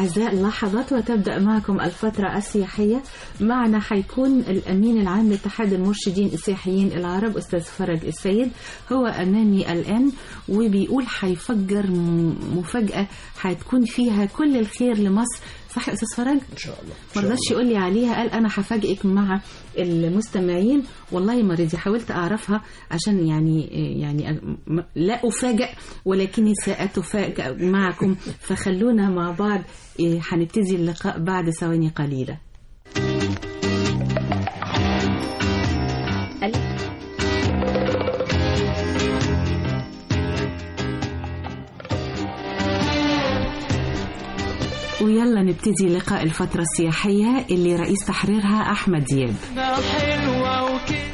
أعزاء اللحظات وتبدأ معكم الفترة السياحية معنا حيكون الأمين العام لاتحاد المرشدين السياحيين العرب أستاذ فرج السيد هو أمامي الآن وبيقول حيفجر م- مفاجأة حتكون فيها كل الخير لمصر صح يا أستاذ فرج؟ ان شاء الله إن ما شاء رضاش الله. يقول لي عليها قال انا هفاجئك مع المستمعين والله ما رضي حاولت اعرفها عشان يعني يعني م- لا افاجئ ولكني ساتفاجئ معكم فخلونا مع بعض إيه، هنبتدي اللقاء بعد ثواني قليله ويلا نبتدي لقاء الفترة السياحية اللي رئيس تحريرها أحمد دياب حلوة وكلمة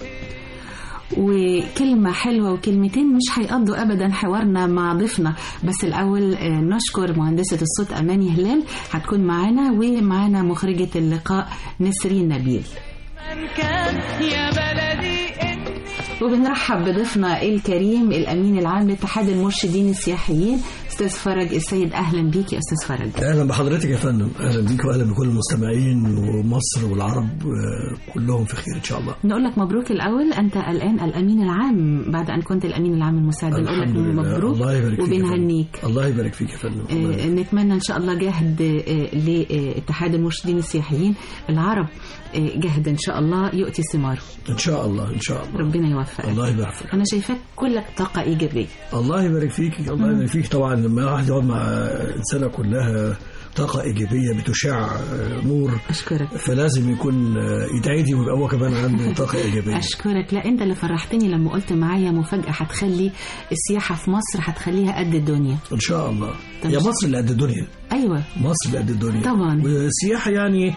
وكلمة حلوة وكلمتين مش هيقضوا أبدا حوارنا مع ضيفنا بس الأول آه، نشكر مهندسة الصوت أماني هلال هتكون معانا ومعانا مخرجة اللقاء نسرين نبيل من كان يا بلدي انت وبنرحب بضيفنا الكريم الأمين العام لاتحاد المرشدين السياحيين أستاذ فرج السيد أهلا بيك يا أستاذ فرج اهلا بحضرتك يا فندم اهلا بيك واهلا بكل المستمعين ومصر والعرب آه، كلهم في خير ان شاء الله نقول لك مبروك الأول أنت الآن الأمين العام بعد أن كنت الأمين العام المساعد نقول لك الحمد لله مبروك الله يبارك فيك يا فندم. وبنهنيك الله يبارك فيك يا فندم الله آه، يبارك. نتمنى ان شاء الله جهد آه، لاتحاد المرشدين السياحيين العرب آه، جهد ان شاء الله يؤتي ثماره ان شاء الله ان شاء الله ربنا يوفقك الله يبارك فيك انا شايفاك كلك طاقه ايجابيه الله يبارك فيك الله يبارك فيك طبعا لما واحد يقعد مع انسانه كلها طاقه ايجابيه بتشع آه، نور اشكرك فلازم يكون آه، يدعي لي ويبقى هو كمان عنده طاقه ايجابيه اشكرك لا انت اللي فرحتني لما قلت معايا مفاجاه هتخلي السياحه في مصر هتخليها قد الدنيا ان شاء الله طب يا مصر اللي قد الدنيا ايوه مصر اللي قد الدنيا طبعا. والسياحه يعني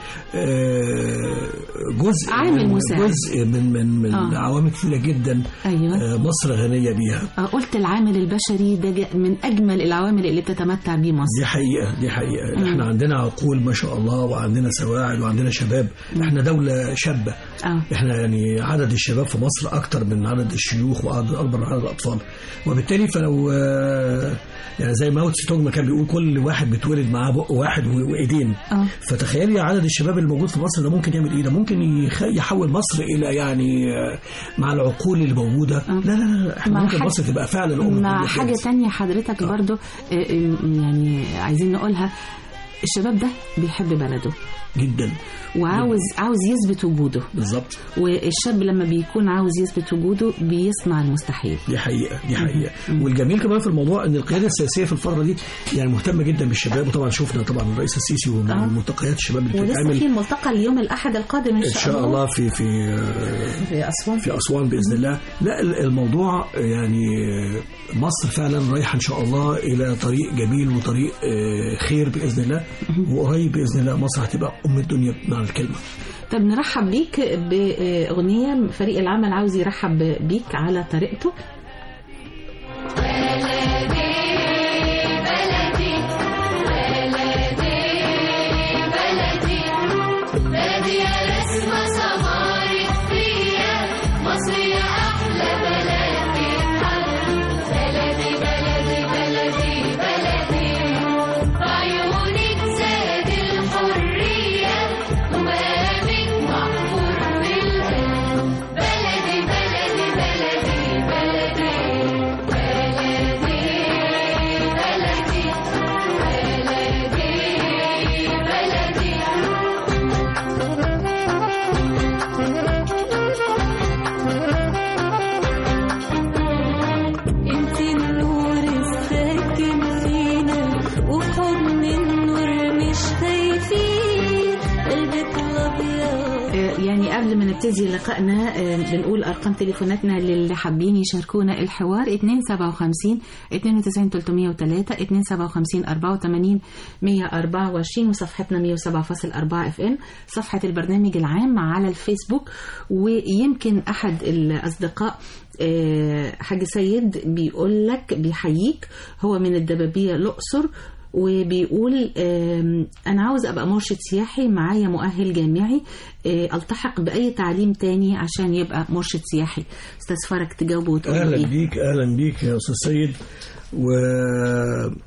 آه، جزء عامل من مساعد. جزء من من من آه. عوامل كثيره جدا ايوه آه، مصر غنيه بيها آه، قلت العامل البشري ده ج- من اجمل العوامل اللي بتتمتع بيه مصر دي حقيقه دي حقيقه احنا عندنا عقول ما شاء الله وعندنا سواعد وعندنا شباب احنا دوله شابه اه احنا يعني عدد الشباب في مصر اكتر من عدد الشيوخ واكبر من عدد الاطفال وبالتالي فلو آه، يعني زي ماو تسي تونج ما كان بيقول كل واحد بيتولد معاه بق واحد و- وايدين اه فتخيلي عدد الشباب اللي موجود في مصر ده ممكن يعمل ايه ده ممكن يخ- يحول مصر الى يعني آه، مع العقول اللي موجوده لا لا لا احنا مع ممكن حاجة- مصر تبقى فعلا ام مع الدنيا حاجة بجد. تانية حضرتك برضو آه، آه، يعني عايزين نقولها الشباب ده بيحب بلده جدا وعاوز عاوز يثبت وجوده بالظبط والشاب لما بيكون عاوز يثبت وجوده بيصنع المستحيل دي حقيقه دي حقيقه والجميل كمان في الموضوع ان القياده السياسيه في الفتره دي يعني مهتمه جدا بالشباب وطبعا شفنا طبعا الرئيس السيسي آه. وملتقيات الشباب اللي ولسه بتتعمل في الملتقى اليوم الأحد القادم إن ان شاء الله في في آه، في أسوان في اسوان باذن الله لا الموضوع يعني مصر فعلا رايحه ان شاء الله الى طريق جميل وطريق آه، خير باذن الله وقريب باذن الله مصر هتبقى ام الدنيا بمعنى الكلمه طب نرحب بيك بأغنية فريق العمل عاوز يرحب بيك على طريقته بلدي يا رسمة صغارت فيا مصر يا أحلى بلد في الحد بلدي بلدي بلدي بلدي في عيونك زاد الحرية ومقامك محفور بالقلب بلدي بلدي بلدي بلدي بلدي بلدي بلدي انت النور الساكن فينا وحضن النور مش خايفين قلبك الابيض آه، يعني قبل ما نبتدي لقائنا آه، بنقول ارقام تليفوناتنا للي حابين يشاركونا الحوار 257 92 303 257 84 124 وصفحتنا 107.4 اف ام صفحه البرنامج العام على الفيسبوك ويمكن احد الاصدقاء آه، حاج سيد بيقول لك بيحييك هو من الدبابيه الاقصر وبيقول آم، انا عاوز ابقى مرشد سياحي معايا مؤهل جامعي آه، التحق باي تعليم تاني عشان يبقى مرشد سياحي استاذ فرج تجاوبه وتقول له اهلا ايه بيك اهلا بيك يا استاذ سيد و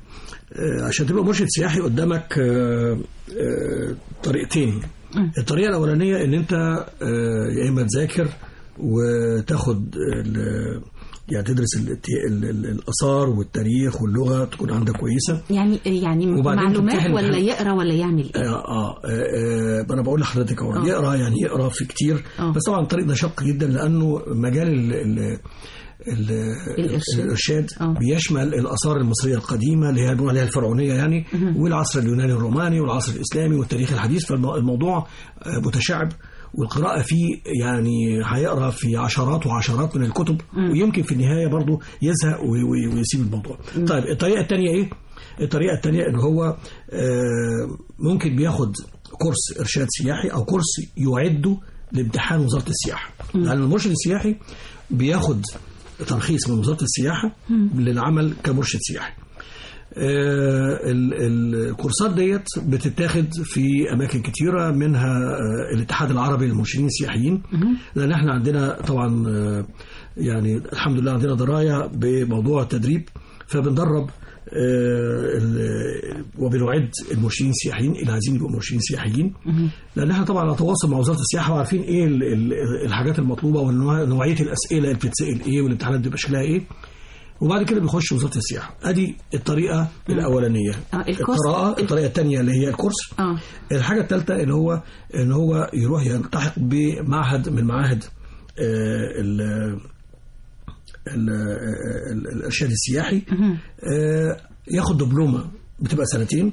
آه، عشان تبقى مرشد سياحي قدامك آه، آه، طريقتين الطريقه الاولانيه ان انت آه، يا اما تذاكر وتاخد ال- يعني تدرس ال- ال- ال- الاثار والتاريخ واللغه تكون عندك كويسه يعني يعني وبعدين معلومات تمتحن ولا الامتحان. يقرا ولا يعمل ايه آه, آه, آه, آه انا بقول لحضرتك اهو آه. يقرا يعني يقرا في كتير آه. بس طبعا الطريق ده شق جدا لانه مجال ال ال ال الإرشاد. الارشاد آه. بيشمل الاثار المصريه القديمه اللي هي بنقول عليها الفرعونيه يعني والعصر اليوناني الروماني والعصر الاسلامي والتاريخ الحديث فالموضوع آه، متشعب والقراءة فيه يعني هيقرا في عشرات وعشرات من الكتب ويمكن في النهاية برضه يزهق وي- وي- ويسيب الموضوع. طيب الطريقة الثانية إيه؟ الطريقة الثانية إن هو آه، ممكن بياخد كورس إرشاد سياحي أو كورس يعده لامتحان وزارة السياحة. لأن المرشد السياحي بياخد ترخيص من وزارة السياحة للعمل كمرشد سياحي. آه، ال- ال- الكورسات ديت بتتاخد في اماكن كتيره منها آه، الاتحاد العربي للمرشدين السياحيين لان احنا عندنا طبعا آه، يعني الحمد لله عندنا درايه بموضوع التدريب فبندرب آه، ال- وبنعد المرشدين السياحيين اللي عايزين يبقوا مرشدين سياحيين لان احنا طبعا نتواصل مع وزاره السياحه وعارفين ايه ال- ال- الحاجات المطلوبه ونوعيه الاسئله اللي بتتسال ايه والامتحانات بتبقى شكلها ايه وبعد كده بيخش وزاره السياحه ادي الطريقه الاولانيه آه، الكورس- القراءه الطريقه الثانيه اللي هي الكورس اه الحاجه الثالثه اللي هو ان هو يروح يلتحق بمعهد من معاهد آه، ال ال- ال- الارشاد السياحي آه، ياخد دبلومه بتبقى سنتين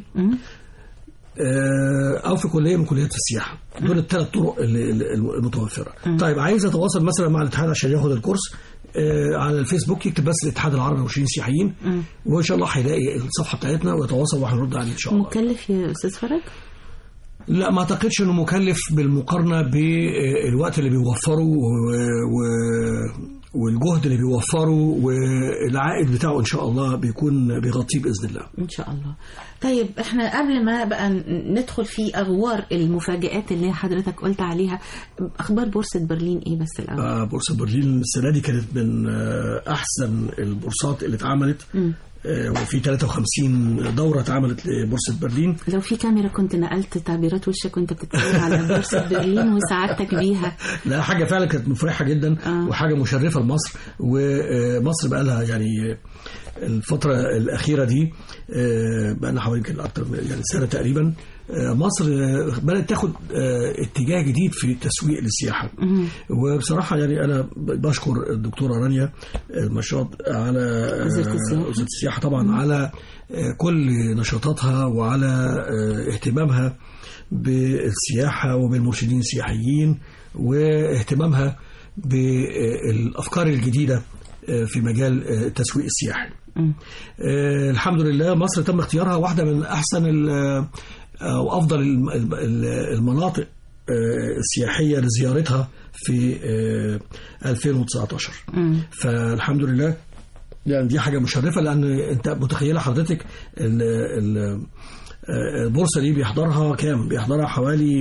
آه، او في كليه من كليات السياحه دول الثلاث طرق اللي- اللي- المتوفره طيب عايز يتواصل مثلا مع الاتحاد عشان ياخد الكورس آه، على الفيسبوك يكتب بس الاتحاد العربي للمرشدين السياحيين وان شاء الله هيلاقي الصفحه بتاعتنا ويتواصل وهنرد عليه ان شاء الله مكلف يا استاذ فرج لا ما اعتقدش انه مكلف بالمقارنه بالوقت اللي بيوفره و... و... والجهد اللي بيوفره والعائد بتاعه ان شاء الله بيكون بيغطيه باذن الله ان شاء الله طيب احنا قبل ما بقى ندخل في اغوار المفاجآت اللي حضرتك قلت عليها اخبار بورصه برلين ايه بس الاول آه، بورصه برلين السنه دي كانت من آه، احسن البورصات اللي اتعملت آه، وفي 53 دوره اتعملت لبورصه برلين لو في كاميرا كنت نقلت تعبيرات وشك كنت بتتكلم على بورصه برلين وسعادتك بيها لا حاجة فعلا كانت مفرحة جدا آه. وحاجة مشرفة لمصر ومصر بقى لها يعني الفترة الأخيرة دي آه، بقى لها حوالي يمكن أكتر من يعني سنة تقريبا آه، مصر آه، بدأت تاخد آه، اتجاه جديد في التسويق للسياحة وبصراحة يعني أنا بشكر الدكتورة رانيا المشاط على آه، وزارة السياحة. وزارة السياحة طبعا على آه، كل نشاطاتها وعلى آه، اهتمامها بالسياحة وبالمرشدين السياحيين واهتمامها بالأفكار الجديدة آه، في مجال آه، التسويق السياحي آه، الحمد لله مصر تم اختيارها واحدة من أحسن ال- آه، أو أفضل الم- الم- المناطق آه، السياحية لزيارتها في آه، 2019 فالحمد لله يعني دي حاجة مشرفة لأن أنت متخيلة حضرتك ال ال آه، البورصة دي بيحضرها كام؟ بيحضرها حوالي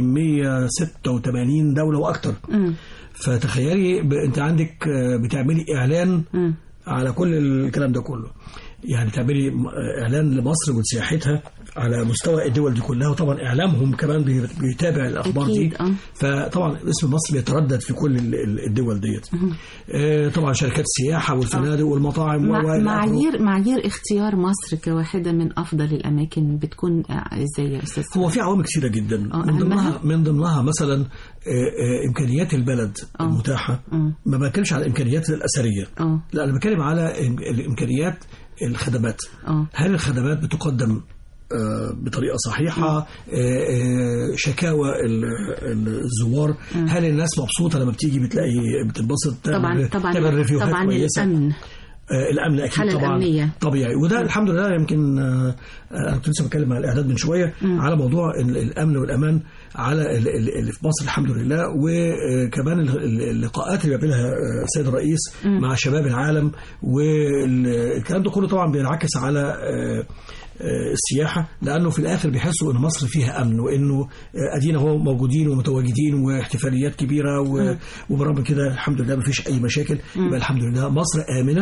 186 دولة وأكتر فتخيلي ب- أنت عندك آه، بتعملي إعلان على كل الكلام ده كله يعني تعملي م- اعلان لمصر وسياحتها على مستوى الدول دي كلها وطبعا اعلامهم كمان بي- بيتابع الاخبار أكيد، دي آه. فطبعا اسم مصر بيتردد في كل ال- ال- الدول ديت آه، طبعا شركات السياحه والفنادق والمطاعم و- مع- و- إلى آخره. معايير معايير اختيار مصر كواحدة من افضل الاماكن بتكون آه، ازاي يا استاذ هو في عوامل كثيره جدا آه، من ضمنها أهمها؟ من ضمنها مثلا آه، آه، امكانيات البلد آه. المتاحه آه. ما بتكلمش على الامكانيات الاثريه اه لا انا بتكلم على إم- الامكانيات الخدمات اه هل الخدمات بتقدم آه، بطريقه صحيحه آه، آه، شكاوى ال- ال- الزوار هل الناس مبسوطه لما بتيجي بتلاقي بتتبسط طبعا تعمل- طبعا تعمل ريفيوهات طبعا كويسه الامن آه، الامن اكيد الحالة طبعا الأمنية. طبيعي وده الحمد لله يمكن آه، انا كنت لسه بتكلم مع الاعداد من شويه على موضوع ال- الامن والامان على ال- ال- اللي في مصر الحمد لله وكمان ال- ال- اللقاءات اللي بيعملها آه، السيد الرئيس مع شباب العالم والكلام ده كله طبعا بينعكس على آه، آه، السياحه لانه في الاخر بيحسوا ان مصر فيها امن وانه آه، ادينا هو موجودين ومتواجدين واحتفاليات كبيره و- وبرغم كده الحمد لله ما فيش اي مشاكل يبقى الحمد لله مصر امنه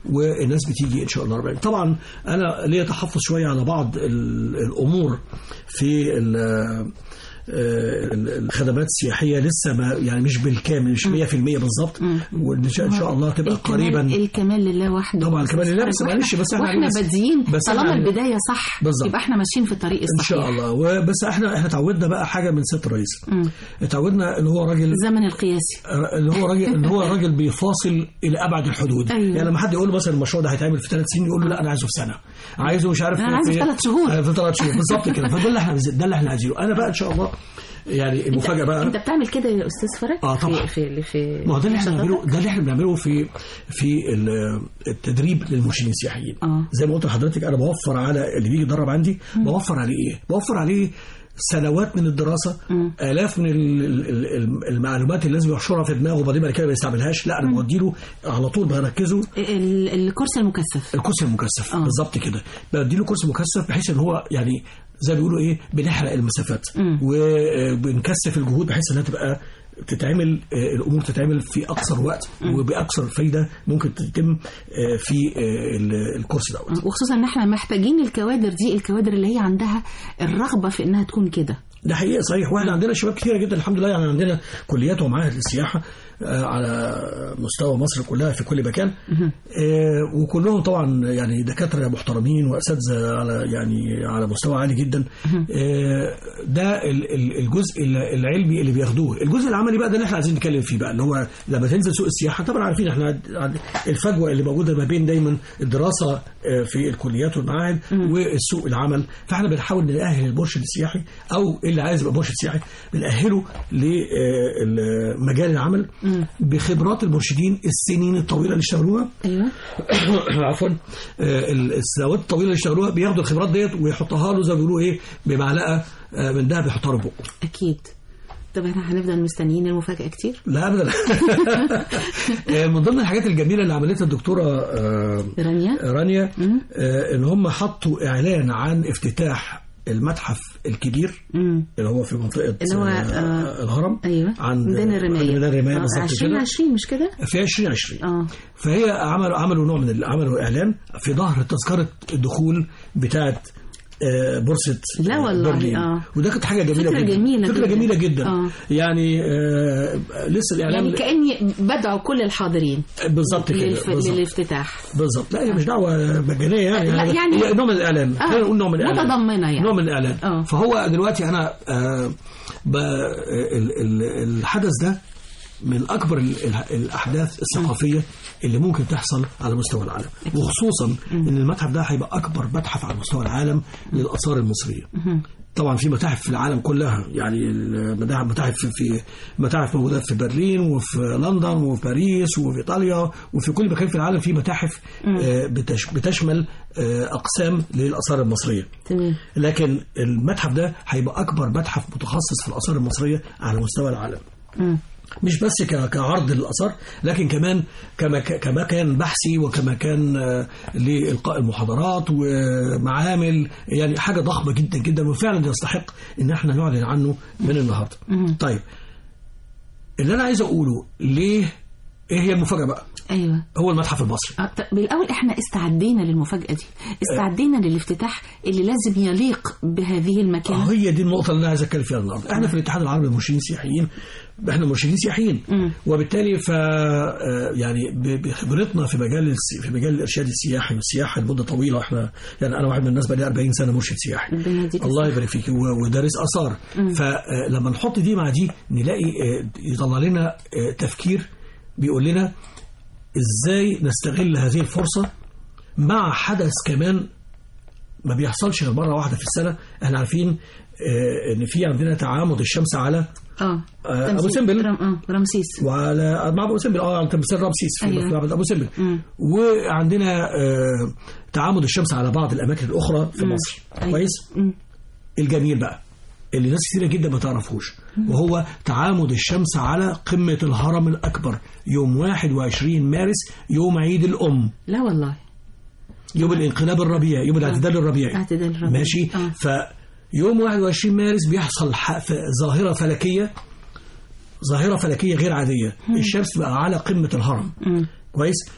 والناس بتيجي ان شاء الله رب العالمين. طبعا انا ليا تحفظ شويه على بعض ال- الامور في ال- آه، الخدمات السياحيه لسه ما يعني مش بالكامل مش 100% بالظبط وان شاء إن شاء الله تبقى الكمال قريبا الكمال لله وحده طبعا الكمال لله، بس وإحنا- معلش، بس إحنا واحنا بس- بادئين بس طالما إحنا- البدايه صح بالظبط. يبقى احنا ماشيين في الطريق ان الصحيح شاء الله وبس احنا احنا اتعودنا بقى حاجه من ست الرئيس اتعودنا ان هو راجل الزمن القياسي اللي هو راجل ان هو راجل بيفاصل الى ابعد الحدود أيوة. يعني لما حد يقول له مثلا المشروع ده هيتعمل في ثلاث سنين يقول له لا انا عايزه في سنه عايزه مش عارف أنا عايزه في ثلاث شهور. آه، في ثلاث شهور بالظبط كده فده اللي احنا ده اللي احنا عايزينه انا بقى ان شاء الله يعني المفاجاه بقى انت بتعمل كده يا استاذ فرج آه، طبعا. في في في ما هو ده اللي احنا نشاطاتك؟ بنعمله ده اللي احنا بنعمله في في ال- التدريب للمرشدين السياحيين آه. زي ما قلت لحضرتك انا بوفر على اللي بيجي يدرب عندي بوفر عليه ايه؟ بوفر عليه سنوات من الدراسه الاف من ال- ال- ال- المعلومات اللي لازم يحشرها في دماغه وبعدين بعد كده ما يستعملهاش لا انا بديله على طول بركزه ال- الكرسي المكثف الكرسي المكثف آه. بالظبط كده بديله كرسي مكثف بحيث ان هو يعني زي ما بيقولوا ايه بنحرق المسافات وبنكثف الجهود بحيث انها تبقى تتعمل آه، الامور تتعمل في اقصر وقت وباقصر فايده ممكن تتم آه، في آه، ال- الكورس دوت وخصوصا ان احنا محتاجين الكوادر دي الكوادر اللي هي عندها الرغبه في انها تكون كده ده حقيقه صحيح واحنا عندنا شباب كتيره جدا الحمد لله يعني عندنا كليات ومعاهد للسياحه آه، على مستوى مصر كلها في كل مكان آه، وكلهم طبعا يعني دكاتره محترمين واساتذه على يعني على مستوى عالي جدا آه، ده ال- ال- الجزء ال- العلمي اللي بياخدوه الجزء العملي بقى ده اللي احنا عايزين نتكلم فيه بقى اللي هو لما تنزل سوق السياحه طبعا عارفين احنا عد- عد- الفجوه اللي موجوده ما بين دايما الدراسه آه، في الكليات والمعاهد والسوق العمل فاحنا بنحاول نأهل المرشد السياحي او اللي عايز يبقى مرشد سياحي بنأهله لمجال العمل بخبرات المرشدين السنين الطويله اللي اشتغلوها ايوه عفوا آه، السنوات الطويله اللي اشتغلوها بياخدوا الخبرات ديت ويحطها له زي ما بيقولوا ايه بمعلقه آه، من دهب يحطها له بقه اكيد طب احنا هنفضل مستنيين المفاجاه كتير لا ابدا آه، من ضمن الحاجات الجميله اللي عملتها الدكتوره آه، رانيا رانيا آه، ان هم حطوا اعلان عن افتتاح المتحف الكبير امم اللي هو في منطقه اللي هو، آه، آه، الهرم ايوه عند ميدان الرمايه ميدان الرمايه آه، بالظبط كده 2020 مش كده؟ في 2020 اه فهي عملوا عملوا نوع من ال- عملوا اعلان في ظهر تذكره الدخول بتاعه آه، بورصه لا والله، برلين. آه. وده كانت حاجه جميله فكرة جدا جميلة فكره جدا. جميله جدا آه. يعني آه، لسه الاعلان يعني كاني بدعو كل الحاضرين بالظبط كده للف... بالظبط. للافتتاح بالظبط لا هي مش دعوه مجانيه يعني لا، يعني- هي نوع من الاعلان آه، خلينا نقول نوع من الاعلان متضمنة يعني. نوع من الاعلان آه. فهو دلوقتي انا آه ب- ال- ال- الحدث ده من اكبر ال- ال- الاحداث الثقافيه اللي ممكن تحصل على مستوى العالم وخصوصا ان المتحف ده هيبقى اكبر متحف على مستوى العالم للاثار المصريه طبعا في متاحف في العالم كلها يعني المتاحف متاحف في- في متاحف موجوده في برلين وفي لندن وفي باريس وفي ايطاليا وفي كل مكان في العالم في متاحف آه، بتش- بتشمل آه، اقسام للاثار المصريه تمام لكن المتحف ده هيبقى اكبر متحف متخصص في الاثار المصريه على مستوى العالم مم. مش بس ك- كعرض للاثار لكن كمان كما كمكان بحثي وكمكان آه، لالقاء المحاضرات ومعامل يعني حاجه ضخمه جدا جدا وفعلا يستحق ان احنا نعلن عنه من النهارده. طيب اللي انا عايز اقوله ليه ايه هي المفاجاه بقى؟ ايوه هو المتحف المصري. آه، طب بالاول احنا استعدينا للمفاجاه دي استعدينا للافتتاح اللي لازم يليق بهذه المكانه آه، هي دي النقطة اللي أنا عايز أتكلم فيها النهاردة، إحنا في الاتحاد العربي للمرشدين السياحيين إحنا مرشدين سياحيين وبالتالي ف آه، يعني ب- بخبرتنا في مجال الس- في مجال الإرشاد السياحي والسياحة لمدة طويلة إحنا يعني أنا واحد من الناس بقالي 40 سنة مرشد سياحي ربنا يديك الله الصحة. يبارك فيك و- ودارس آثار فلما نحط دي مع دي نلاقي آه، يطلع لنا آه، تفكير بيقول لنا إزاي نستغل هذه الفرصة مع حدث كمان ما بيحصلش غير مره واحده في السنه احنا عارفين آه، ان في عندنا تعامد الشمس على اه آه، تمثيل. أبو سمبل. رم... اه رمسيس وعلى مع ابو سمبل اه عند تمثال رمسيس في أيوة. في معبد ابو سمبل وعندنا آه، تعامد الشمس على بعض الاماكن الاخرى في مصر أيوة. كويس مم. الجميل بقى اللي ناس كتيره جدا ما تعرفوش وهو تعامد الشمس على قمه الهرم الاكبر يوم 21 مارس يوم عيد الام لا والله يوم الانقلاب الربيعي يوم الاعتدال الربيعي اعتدال الربيع. ماشي آه. فيوم 21 مارس بيحصل ح- ف- ظاهرة فلكية ظاهرة فلكية غير عادية الشمس بقى على قمة الهرم كويس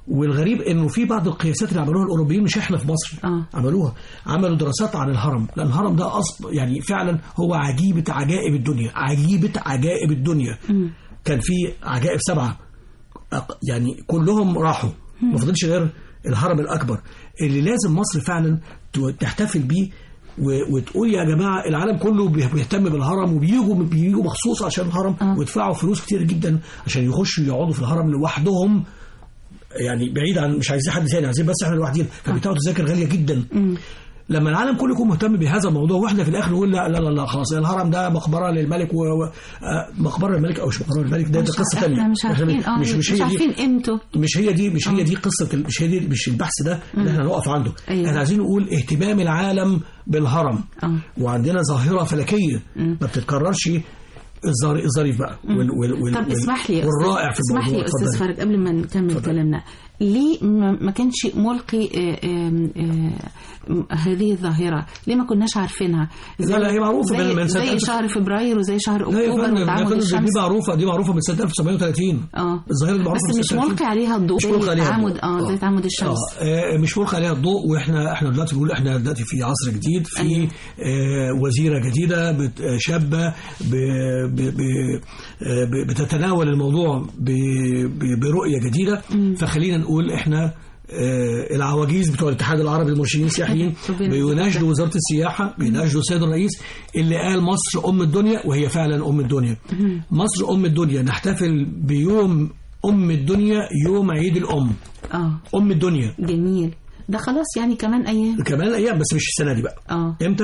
والغريب انه في بعض القياسات اللي عملوها الاوروبيين مش احنا في مصر آه. عملوها عملوا دراسات عن الهرم لان الهرم ده اصل يعني فعلا هو عجيبه عجائب الدنيا عجيبه عجائب الدنيا كان في عجائب سبعه أق- يعني كلهم راحوا ما فضلش غير الهرم الاكبر اللي لازم مصر فعلا ت- تحتفل بيه و- وتقول يا جماعه العالم كله بيه- بيهتم بالهرم وبيجوا بيجوا مخصوص عشان الهرم آه. ويدفعوا فلوس كتير جدا عشان يخشوا يقعدوا في الهرم لوحدهم يعني بعيد عن مش عايزين حد ثاني عايزين بس احنا لوحدينا فبيدفعوا تذاكر غاليه جدا لما العالم كله يكون مهتم بهذا الموضوع واحنا في الاخر نقول لا لا لا, لا خلاص الهرم ده مقبره للملك و... و... آه، مقبره للملك او مش مقبره للملك ده, ده مش قصه احنا ثانيه مش عارفين اه مش مش, هي دي عارفين قيمته مش هي دي مش هي دي قصه ال- مش هي دي مش البحث ده اللي احنا نقف عنده أيوة. احنا عايزين نقول اهتمام العالم بالهرم آه. وعندنا ظاهره فلكيه ما بتتكررش الظري- الظريف بقى وال وال وال طب وال- اسمح لي يا والرائع أستاذ- في اسمح لي الموضوع يا استاذ اتفضل. فرج قبل ما نكمل كلامنا ليه ما ما كانش ملقي آه، آم، آه، هذه الظاهرة ليه ما كناش عارفينها لا، لا، هي معروفة زي, من- من سنة زي ألف- شهر فبراير وزي شهر لا يا اكتوبر فندم يا وتعامد فندم، دي الشمس معروفه دي معروفه من سنه 1930 اه الظاهره دي معروفه بس من مش سنة 30. ملقي عليها الضوء مش زي ملقي عليها تعامد الضوء. اه زي تعامد الشمس آه، آه، مش ملقي عليها الضوء واحنا احنا دلوقتي بنقول احنا دلوقتي في عصر جديد في أيوة. آه، وزيره جديده بت- آه، شابه ب- ب- ب- آه، ب- بتتناول الموضوع ب- ب- برؤيه جديده فخلينا نقول احنا آه، العواجيز بتوع الاتحاد العربي للمرشدين السياحيين ربنا بيناشدوا وزاره السياحه بيناشدوا السيد الرئيس اللي قال مصر ام الدنيا وهي فعلا ام الدنيا مصر ام الدنيا نحتفل بيوم ام الدنيا يوم عيد الام اه ام الدنيا جميل ده خلاص يعني كمان ايام كمان ايام بس مش السنه دي بقى اه امتى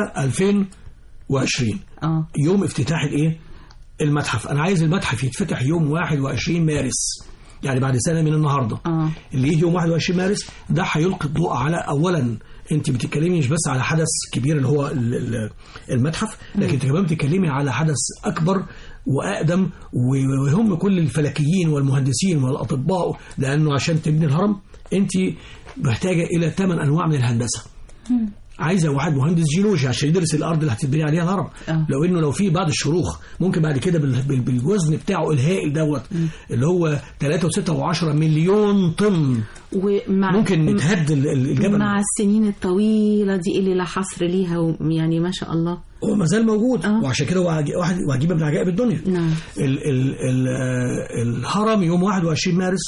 2020 اه يوم افتتاح الايه المتحف انا عايز المتحف يتفتح يوم 21 مارس يعني بعد سنه من النهارده اه اللي يجي يوم 21 مارس ده هيلقي الضوء على اولا انت بتتكلمي مش بس على حدث كبير اللي هو ال- ال- المتحف لكن انت كمان بتتكلمي على حدث اكبر واقدم ويهم كل الفلكيين والمهندسين والاطباء لانه عشان تبني الهرم انت محتاجه الى ثمان انواع من الهندسه عايزه واحد مهندس جيولوجي عشان يدرس الارض اللي هتتبني عليها الهرم آه. لو انه لو في بعض الشروخ ممكن بعد كده بال- بال- بالوزن بتاعه الهائل دوت اللي هو 3.6 مليون طن ومع ممكن يتهد ال- ال- الجبل مع السنين الطويلة دي اللي لا حصر ليها ويعني ما شاء الله هو ما زال موجود آه. وعشان كده هو عج- واحد وعجيبه من عجائب الدنيا نعم ال ال ال آه، الهرم يوم 21 مارس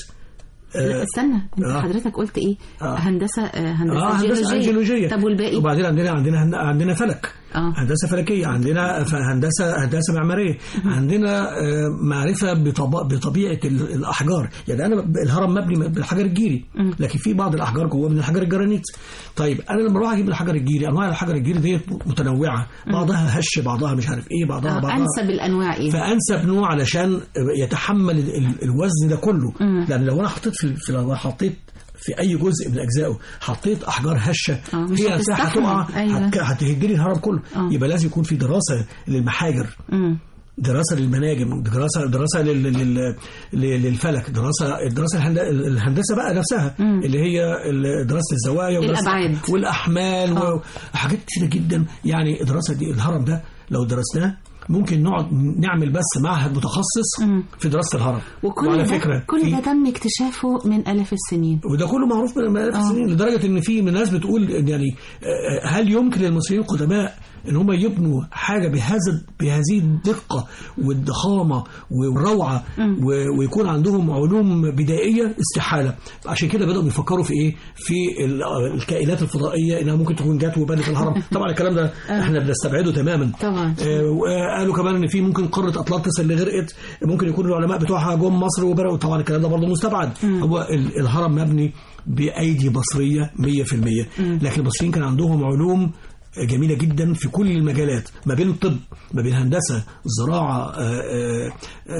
لا، استنى انت آه. حضرتك قلت ايه آه. هندسة آه، هندسة, اه هندسه جيولوجيه طب والباقي وبعدين عندنا عندنا هن- عندنا فلك اه هندسه فلكيه عندنا ف- هندسه هندسه معماريه عندنا آه، معرفه بطب- بطبيعه ال- الاحجار يعني انا ب- الهرم مبني بالحجر الجيري لكن في بعض الاحجار جوه من الحجر الجرانيت طيب انا لما اروح اجيب الحجر الجيري انواع الحجر الجيري دي متنوعه بعضها هش بعضها مش عارف ايه بعضها آه، بعضها انسب الانواع ايه فانسب نوع علشان يتحمل ال- ال- الوزن ده كله مم. لان لو انا حطيت في, في لو حطيت في اي جزء من اجزائه حطيت احجار هشه آه، مش هي نفسها هتستحمل. هتقع أيوة. هت- هتهدلي الهرم كله آه. يبقى لازم يكون في دراسه للمحاجر مم. دراسه للمناجم دراسه دراسه لل لل لل- للفلك دراسه الدراسه الهند- الهندسه بقى نفسها مم. اللي هي ال- دراسه الزوايا ودراسة- الأبعاد. والاحمال آه. وحاجات كتيره جدا يعني الدراسه دي الهرم ده لو درسناه ممكن نقعد نعمل بس معهد متخصص مم. في دراسه الهرم وكل وعلى ده فكره كل في- ده تم اكتشافه من آلاف السنين وده كله معروف من من آلاف آه. السنين لدرجه ان في ناس بتقول إن يعني آه، هل يمكن للمصريين القدماء ان هم يبنوا حاجه بهذا بهذه الدقه والضخامه والروعه و- ويكون عندهم علوم بدائيه استحاله عشان كده بداوا يفكروا في ايه في ال- الكائنات الفضائيه انها ممكن تكون جات وبنت الهرم طبعا الكلام ده احنا بنستبعده تماما طبعا آه، وقالوا كمان ان في ممكن قاره اطلانتس اللي غرقت ممكن يكون العلماء بتوعها جم مصر وبرقوا طبعا الكلام ده برضه مستبعد هو ال- الهرم مبني بايدي مصريه 100% لكن المصريين كان عندهم علوم جميله جدا في كل المجالات ما بين الطب ما بين هندسه زراعه آه، آه،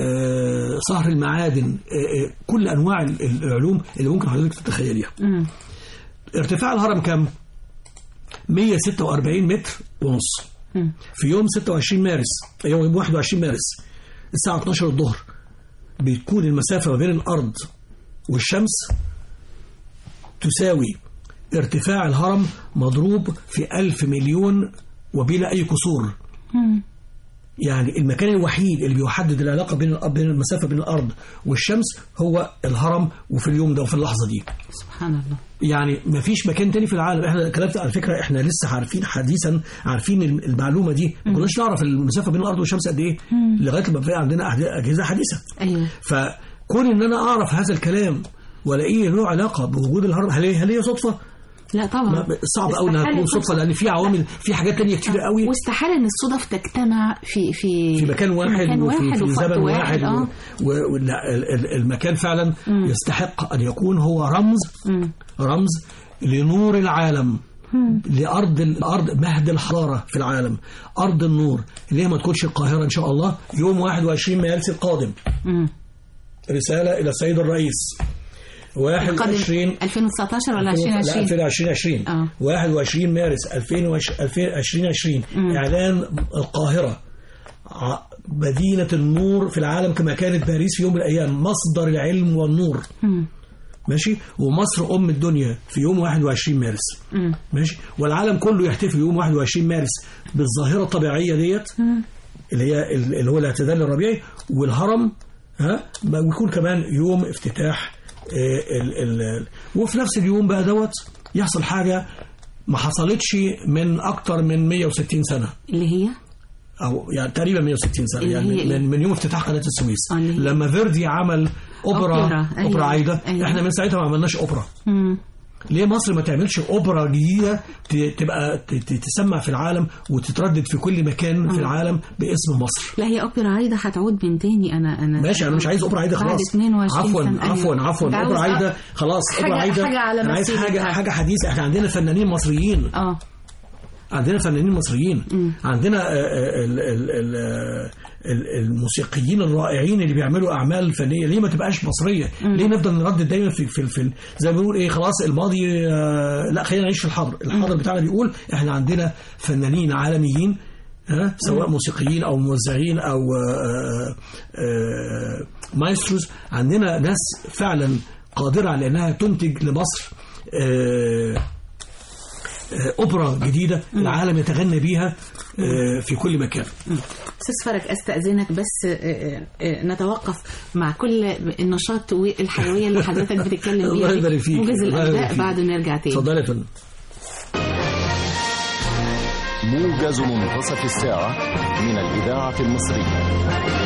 آه، صهر المعادن آه، آه، كل انواع ال- العلوم اللي ممكن حضرتك تتخيليها مم. ارتفاع الهرم كام 146 متر ونص مم. في يوم 26 مارس يوم 21 مارس الساعة 12 الظهر بتكون المسافة ما بين الأرض والشمس تساوي ارتفاع الهرم مضروب في ألف مليون وبلا أي كسور مم. يعني المكان الوحيد اللي بيحدد العلاقه بين الأرض- بين المسافه بين الارض والشمس هو الهرم وفي اليوم ده وفي اللحظه دي سبحان الله يعني ما فيش مكان تاني في العالم احنا الكلام ده على فكره احنا لسه عارفين حديثا عارفين المعلومه دي ما كناش نعرف المسافه بين الارض والشمس قد ايه لغايه ما بقى عندنا أحد- اجهزه حديثه ايوه فكون ان انا اعرف هذا الكلام والاقيه له علاقه بوجود الهرم هل هي هل هي صدفه؟ لا طبعا ما- صعب قوي انها استحالة تكون يكون صدفه لان في عوامل في حاجات تانية كتير قوي واستحاله ان الصدف تجتمع في في في مكان واحد مكان وفي, واحد في وفي وقت زمن واحد اه و- و- لا، ال- ال- المكان فعلا يستحق ان يكون هو رمز مم. رمز لنور العالم لارض الارض مهد الحضاره في العالم ارض النور اللي هي ما تكونش القاهره ان شاء الله يوم 21 مارس القادم مم. رساله الى السيد الرئيس القادم 21 2019 ولا لا 2020 2020 آه. 21 مارس 2020 اعلان القاهره ع- مدينه النور في العالم كما كانت باريس في يوم من الايام مصدر العلم والنور مم. ماشي ومصر ام الدنيا في يوم 21 مارس مم. ماشي والعالم كله يحتفل يوم 21 مارس بالظاهره الطبيعيه ديت اللي هي اللي هو الاعتدال الربيعي والهرم ها ما- ويكون كمان يوم افتتاح آه، ال ال وفي نفس اليوم بقى دوت يحصل حاجه ما حصلتش من اكتر من 160 سنه اللي هي او يعني تقريبا 160 سنه اللي يعني هي إيه؟ من, من يوم افتتاح قناه السويس آه، اللي هي- لما فيردي عمل اوبرا أوبرا، اوبرا, أيوة، عايده أيوة. احنا من ساعتها ما عملناش اوبرا مم. ليه مصر ما تعملش اوبرا جديده ت- تبقى ت- ت- تسمع في العالم وتتردد في كل مكان في العالم باسم مصر لا هي اوبرا عايده هتعود من تاني انا انا ماشي انا مش عايز اوبرا عايده بعد خلاص 22 عفوا سنة. عفوا أيوة. عفوا أنت عاوز اوبرا عايده خلاص حاجة- اوبرا عايده حاجة على انا عايز مسيرتها. حاجه حاجه حديثه احنا عندنا فنانين مصريين اه عندنا فنانين مصريين عندنا آه، آه، ال- ال- ال- آه، ال- الموسيقيين الرائعين اللي بيعملوا اعمال فنيه ليه ما تبقاش مصريه ليه نفضل نردد دايما في في, في زي ما بنقول ايه خلاص الماضي آه، لا خلينا نعيش في الحاضر الحاضر بتاعنا بيقول احنا عندنا فنانين عالميين ها سواء موسيقيين او موزعين او آه، آه، مايستروز عندنا ناس فعلا قادره على انها تنتج لمصر آه، آه، اوبرا جديده العالم يتغنى بيها آه، في كل مكان استاذ فرج استاذنك بس آه، آه، نتوقف مع كل النشاط والحيويه اللي حضرتك بتتكلم الله بيها يبارك فيك. موجز الله يبارك الانباء فيك. بعد نرجع تاني اتفضل يا فندم موجز منتصف الساعة من الإذاعة المصرية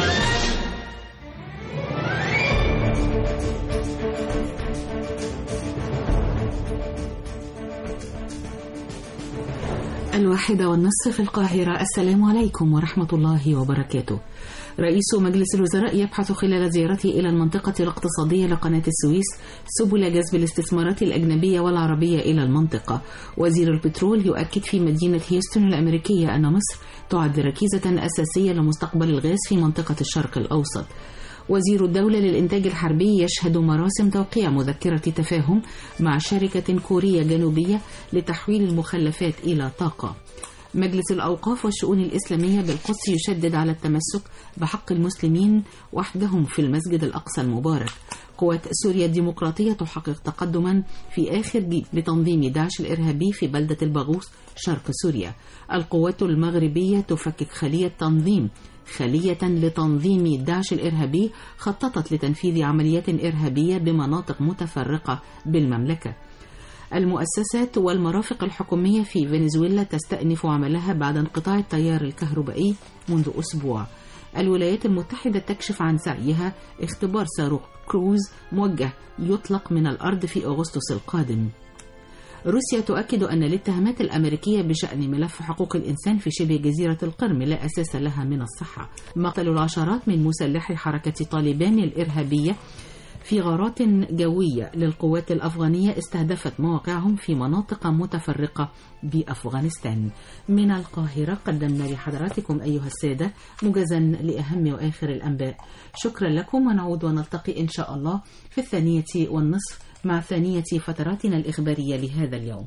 الواحدة والنصف في القاهرة السلام عليكم ورحمة الله وبركاته رئيس مجلس الوزراء يبحث خلال زيارته إلى المنطقة الاقتصادية لقناة السويس سبل جذب الاستثمارات الأجنبية والعربية إلى المنطقة وزير البترول يؤكد في مدينة هيوستن الأمريكية أن مصر تعد ركيزة أساسية لمستقبل الغاز في منطقة الشرق الأوسط وزير الدولة للإنتاج الحربي يشهد مراسم توقيع مذكرة تفاهم مع شركة كورية جنوبية لتحويل المخلفات إلى طاقة مجلس الأوقاف والشؤون الإسلامية بالقدس يشدد على التمسك بحق المسلمين وحدهم في المسجد الأقصى المبارك قوات سوريا الديمقراطية تحقق تقدما في آخر جيل لتنظيم داعش الإرهابي في بلدة البغوث شرق سوريا القوات المغربية تفكك خلية تنظيم خلية لتنظيم داعش الإرهابي خططت لتنفيذ عمليات إرهابية بمناطق متفرقة بالمملكة المؤسسات والمرافق الحكومية في فنزويلا تستأنف عملها بعد انقطاع التيار الكهربائي منذ أسبوع الولايات المتحدة تكشف عن سعيها اختبار صاروخ كروز موجه يطلق من الأرض في أغسطس القادم روسيا تؤكد أن الاتهامات الأمريكية بشأن ملف حقوق الإنسان في شبه جزيرة القرم لا أساس لها من الصحة مقتل العشرات من مسلحي حركة طالبان الإرهابية في غارات جوية للقوات الأفغانية استهدفت مواقعهم في مناطق متفرقة بأفغانستان من القاهرة قدمنا لحضراتكم أيها السادة موجزا لأهم وآخر الأنباء شكرا لكم ونعود ونلتقي إن شاء الله في الثانية والنصف مع ثانية فتراتنا الإخبارية لهذا اليوم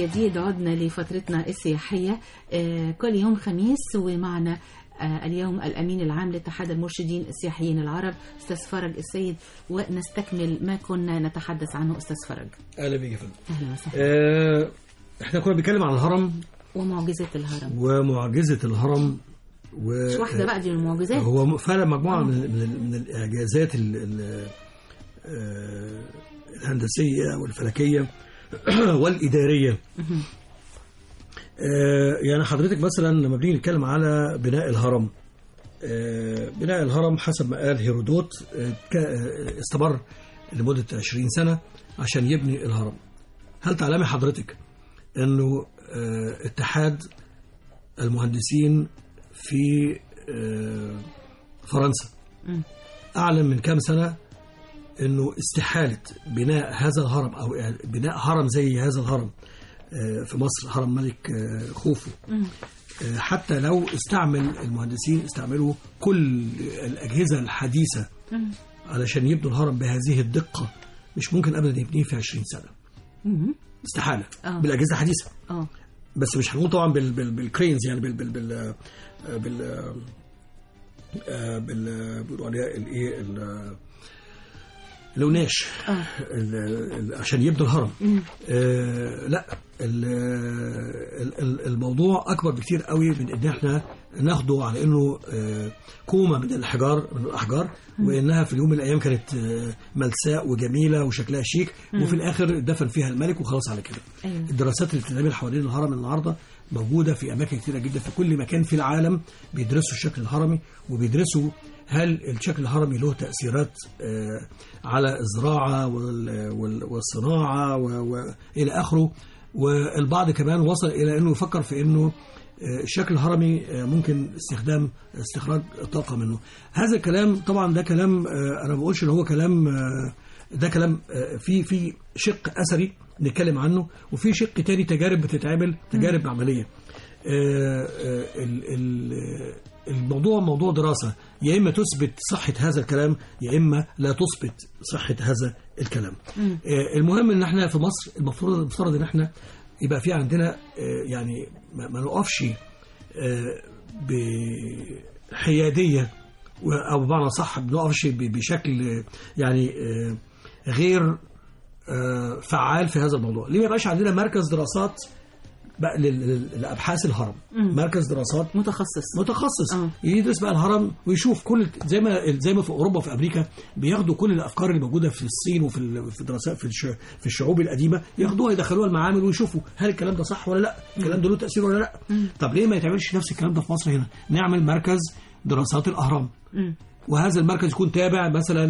بلدي عدنا لفترتنا السياحية آه، كل يوم خميس ومعنا آه، اليوم الأمين العام لاتحاد المرشدين السياحيين العرب أستاذ فرج السيد ونستكمل ما كنا نتحدث عنه أستاذ فرج اهلا بيك يا فندم أهلا وسهلا آه، احنا كنا بنتكلم عن الهرم ومعجزة الهرم ومعجزة الهرم و مش واحدة بقى دي من المعجزات هو فعلا مجموعة من, من, من الإعجازات ال- ال- آه، الهندسية والفلكية والإدارية آه، يعني حضرتك مثلا لما بنيجي نتكلم على بناء الهرم آه، بناء الهرم حسب ما قال هيرودوت آه، كا- آه، استمر لمدة 20 سنة عشان يبني الهرم هل تعلمي حضرتك انه آه، اتحاد المهندسين في آه، فرنسا مم. اعلن من كام سنه انه استحاله بناء هذا الهرم او بناء هرم زي هذا الهرم آه، في مصر هرم ملك آه، خوفو مم. آه، حتى لو استعمل المهندسين استعملوا كل الاجهزه الحديثه مم. علشان يبنوا الهرم بهذه الدقه مش ممكن ابدا يبنيه في 20 سنه مم. استحاله آه. بالاجهزه الحديثه اه بس مش هنقول طبعا بال بال بالكرينز يعني بال بال بال بال آه، بال بيقولوا عليها الايه ال- الوناش اه ال- ال- عشان يبنوا الهرم مم. آه لا ال- ال- ال- الموضوع اكبر بكتير قوي من ان احنا ناخده على انه آه كومه من الحجار من الاحجار وانها في اليوم من الايام كانت آه ملساء وجميله وشكلها شيك وفي الاخر دفن فيها الملك وخلاص على كده أيوة. الدراسات اللي بتتعمل حوالين الهرم النهارده موجوده في اماكن كثيره جدا في كل مكان في العالم بيدرسوا الشكل الهرمي وبيدرسوا هل الشكل الهرمي له تاثيرات آه، على الزراعه وال- وال- والصناعه و- والى اخره والبعض كمان وصل الى انه يفكر في انه آه، الشكل الهرمي آه، ممكن استخدام استخراج طاقه منه هذا الكلام طبعا ده كلام آه، انا ما بقولش ان هو كلام آه، ده كلام آه، في في شق اثري نتكلم عنه وفي شق تاني تجارب بتتعمل تجارب عمليه آه، آه، ال- ال- الموضوع موضوع دراسه يا اما تثبت صحه هذا الكلام يا اما لا تثبت صحه هذا الكلام آه، المهم ان احنا في مصر المفروض المفترض ان احنا يبقى في عندنا آه، يعني ما ما نقفش آه، بحياديه و- او بمعنى صح ما بنقفش ب- بشكل آه، يعني آه، غير آه، فعال في هذا الموضوع ليه ما يبقاش عندنا مركز دراسات بقى لل- لل- لابحاث الهرم مركز دراسات متخصص متخصص آه. يدرس بقى الهرم ويشوف كل زي ما زي ما في اوروبا وفي امريكا بياخدوا كل الافكار اللي موجوده في الصين وفي ال- في الدراسات في الش- في الشعوب القديمه ياخدوها يدخلوها المعامل ويشوفوا هل الكلام ده صح ولا لا الكلام ده له تاثير ولا لا طب ليه ما يتعملش نفس الكلام ده في مصر هنا نعمل مركز دراسات الاهرام مم. وهذا المركز يكون تابع مثلا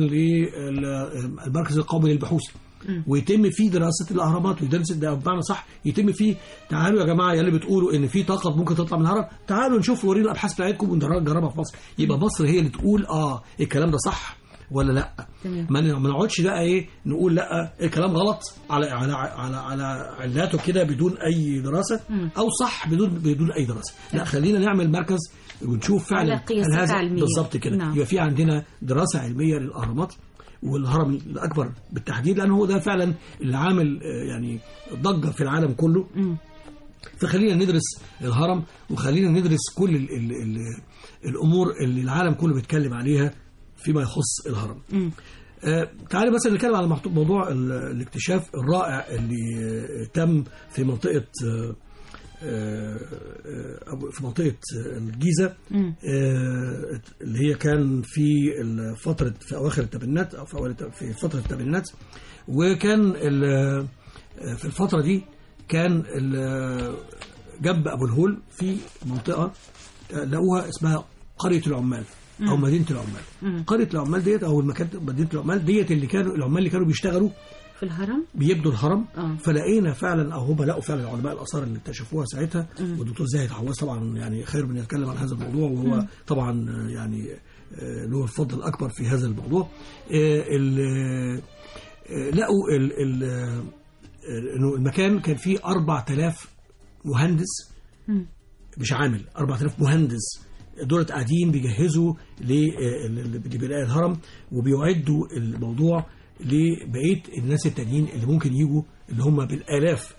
للمركز القومي للبحوث ويتم فيه دراسه الاهرامات ويدرس ده بمعنى صح يتم فيه تعالوا يا جماعه يا اللي بتقولوا ان في طاقه ممكن تطلع من الهرم تعالوا نشوف ورينا الابحاث بتاعتكم ونجربها في مصر يبقى مصر هي اللي تقول اه الكلام ده صح ولا لا تمام. ما ن- ما نقعدش بقى ايه نقول لا الكلام غلط على على على على علاته كده بدون اي دراسه او صح بدون بدون اي دراسه لا خلينا نعمل مركز ونشوف فعلا على قياسات هل هذا- علمية. بالظبط كده نعم. يبقى في عندنا دراسه علميه للاهرامات والهرم الاكبر بالتحديد لان هو ده فعلا اللي عامل آه، يعني ضجه في العالم كله مم. فخلينا ندرس الهرم وخلينا ندرس كل ال ال ال الامور اللي العالم كله بيتكلم عليها فيما يخص الهرم. مم. آه تعالى بس نتكلم على محطو- موضوع ال- الاكتشاف الرائع اللي آه، تم في منطقه آه، آه، آه، أو في منطقه آه، الجيزه مم. آه، اللي هي كان في فتره في اواخر الثمانينات او في أوائل الت- في فتره الثمانينات وكان ال- آه، في الفتره دي كان ال- جنب ابو الهول في منطقه آه، لقوها اسمها قريه العمال او مدينه العمال قريه العمال ديت او المكان مدينه العمال ديت اللي كانوا العمال اللي كانوا بيشتغلوا في الهرم بيبنوا الهرم آه. فلقينا فعلا او هم لقوا فعلا علماء الاثار اللي اكتشفوها ساعتها والدكتور زاهد حواس طبعا يعني خير من يتكلم عن هذا الموضوع وهو طبعا آه، يعني آه، له الفضل الاكبر في هذا الموضوع آه، ال- آه، لقوا ال- ال- آه، انه المكان كان فيه 4000 مهندس مم. مش عامل 4000 مهندس دول قاعدين بيجهزوا ل- ل- لبناء الهرم وبيعدوا الموضوع لبقيه الناس التانيين اللي ممكن يجوا اللي هم بالالاف